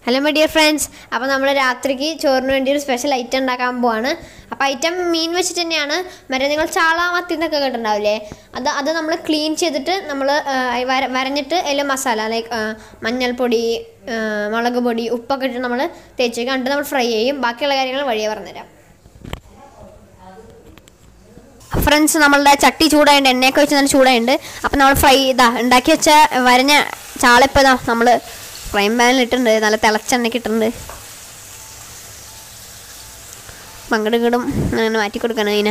Hello my dear friends അപ്പോൾ നമ്മൾ രാത്രിക്ക് ചോറിന് വേണ്ടി ഒരു സ്പെഷ്യൽ ഐറ്റം ഉണ്ടാക്കാൻ പോവാണ് അപ്പോൾ ഐറ്റം മീൻ വെച്ചിട്ട് തന്നെയാണ് മറ്റേ നിങ്ങൾ ചാള മത്തി എന്നൊക്കെ കേട്ടിട്ടുണ്ടാവില്ലേ അത് അത് നമ്മൾ ക്ലീൻ ചെയ്തിട്ട് നമ്മൾ വര വരഞ്ഞിട്ട് അതിൽ മസാല ലൈക്ക് മഞ്ഞൾപ്പൊടി ആ, മുളക് പൊടി ഉപ്പൊക്കെ ഇട്ട് നമ്മൾ തേച്ച് വെക്കും എന്നിട്ട് നമ്മൾ ഫ്രൈ ചെയ്യും ബാക്കിയുള്ള കാര്യങ്ങൾ വഴിയെ പറഞ്ഞുതരാം ഫ്രണ്ട്സ് നമ്മളുടെ ചട്ടി ചൂടായുണ്ട് എണ്ണയൊക്കെ വെച്ച് നല്ല ചൂടായുണ്ട് അപ്പം നമ്മൾ ഫ്രൈ ഇതാ ഉണ്ടാക്കി വെച്ച വരഞ്ഞ ചാളപ്പം ഇതാ നമ്മൾ ഫ്രൈ പാനിൽ ഇട്ടിട്ടുണ്ട് നല്ല തിളച്ച എണ്ണയ്ക്ക് ഇട്ടിട്ടുണ്ട് പങ്കട് കിടും അങ്ങനെ മാറ്റി കൊടുക്കണം അതിന്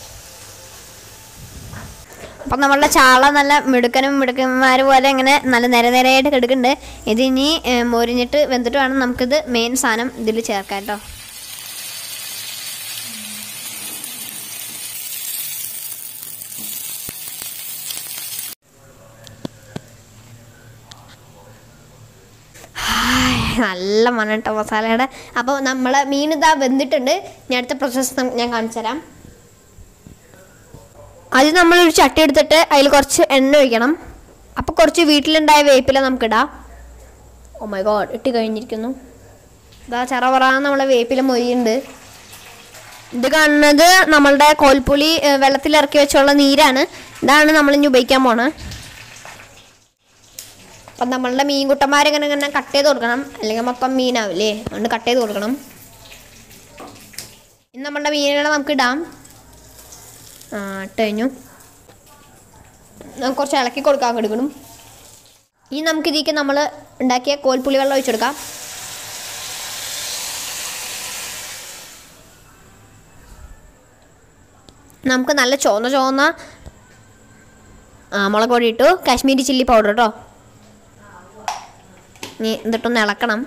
അപ്പം നമ്മളുടെ ചാള നല്ല മിടുക്കനും മിടുക്കന്മാർ പോലെ ഇങ്ങനെ നല്ല നിര നിരയായിട്ട് കിടക്കുന്നുണ്ട് ഇത് ഇനി ഏ, മൊരിഞ്ഞിട്ട് വെന്തിട്ട് വേണം നമുക്കിത് മെയിൻ സാധനം ഇതിൽ ചേർക്കാം കേട്ടോ നല്ല മണട്ടോ മസാലയുടെ അപ്പോൾ നമ്മളെ മീൻ ഇതാ വെന്തിട്ടുണ്ട് ഞാൻ അടുത്ത പ്രോസസ്സ് ഞാൻ കാണിച്ചു തരാം അത് നമ്മളൊരു ചട്ടി എടുത്തിട്ട് അതിൽ കുറച്ച് എണ്ണ ഒഴിക്കണം അപ്പോൾ കുറച്ച് വീട്ടിലുണ്ടായ വേപ്പില നമുക്കിടാം ഓ മൈ ഗോഡ് ഇട്ട് കഴിഞ്ഞിരിക്കുന്നു ഇതാ ചെറ പറയാൻ നമ്മളെ വേപ്പില മൊരിയുണ്ട് ഇത് കാണുന്നത് നമ്മളുടെ കോൽപ്പുളി ഏഹ്, വെള്ളത്തിലിറക്കി വെച്ചുള്ള നീരാണ് ഇതാണ് നമ്മൾ ഇനി ഉപയോഗിക്കാൻ പോണത് അപ്പം നമ്മളുടെ മീൻകുട്ടന്മാരിങ്ങനെ ഇങ്ങനെ കട്ട് ചെയ്ത് കൊടുക്കണം അല്ലെങ്കിൽ മൊത്തം മീനാവില്ലേ അതുകൊണ്ട് കട്ട് ചെയ്ത് കൊടുക്കണം ഇനി നമ്മളുടെ മീനുകളെ നമുക്ക് ഇടാം ആ ഇട്ട് കഴിഞ്ഞു നമുക്ക് കുറച്ച് ഇളക്കി കൊടുക്കാൻ കൊടുക്കണം ഇനി നമുക്ക് ഇതിലേക്ക് നമ്മൾ ഉണ്ടാക്കിയ കോൽപ്പുളി വെള്ളം ഒഴിച്ചു കൊടുക്കാം നമുക്ക് നല്ല ചുവന്ന ചുവന്ന ആ മുളക് പൊടി ഇട്ടു കാശ്മീരി ചില്ലി പൗഡർ കേട്ടോ ഇനി എന്നിട്ടൊന്ന് ഇളക്കണം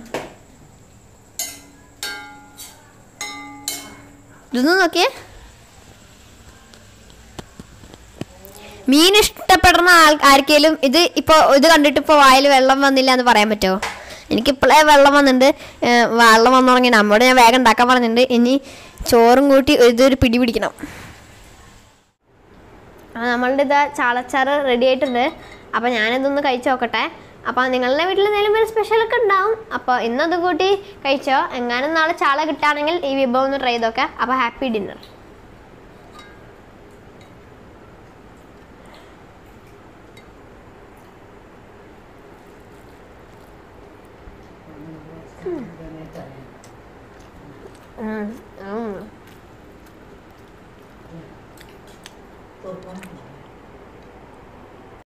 ഇതൊന്ന് നോക്കിയേ മീൻ ഇഷ്ടപ്പെടുന്ന ആൾ ആർക്കെങ്കിലും ഇത് ഇപ്പോൾ ഇത് കണ്ടിട്ട് ഇപ്പോൾ വായിൽ വെള്ളം വന്നില്ല എന്ന് പറയാൻ പറ്റുമോ എനിക്കിപ്പോഴേ വെള്ളം വന്നിട്ടുണ്ട് ഏഹ് വെള്ളം വന്നു തുടങ്ങി നമ്മോട് ഞാൻ വേഗം ഉണ്ടാക്കാൻ പറഞ്ഞിട്ടുണ്ട് ഇനി ചോറും കൂട്ടി ഇതൊരു പിടി പിടിക്കണം ആ നമ്മളുടെ ഇത് ചാളച്ചാറ് റെഡി ആയിട്ടുണ്ട് അപ്പോൾ ഞാനിതൊന്ന് കഴിച്ചു നോക്കട്ടെ അപ്പോൾ നിങ്ങളുടെ വീട്ടിൽ എന്തെങ്കിലും ഒരു സ്പെഷ്യലൊക്കെ ഉണ്ടാവും അപ്പോൾ ഇന്നത് കൂട്ടി കഴിച്ചോ എങ്ങാനും നാളെ ചാള കിട്ടുകയാണെങ്കിൽ ഈ വിഭവം ഒന്ന് ട്രൈ ചെയ്തൊക്കെ അപ്പോൾ ഹാപ്പി ഡിന്നർ ഉം. ഉം.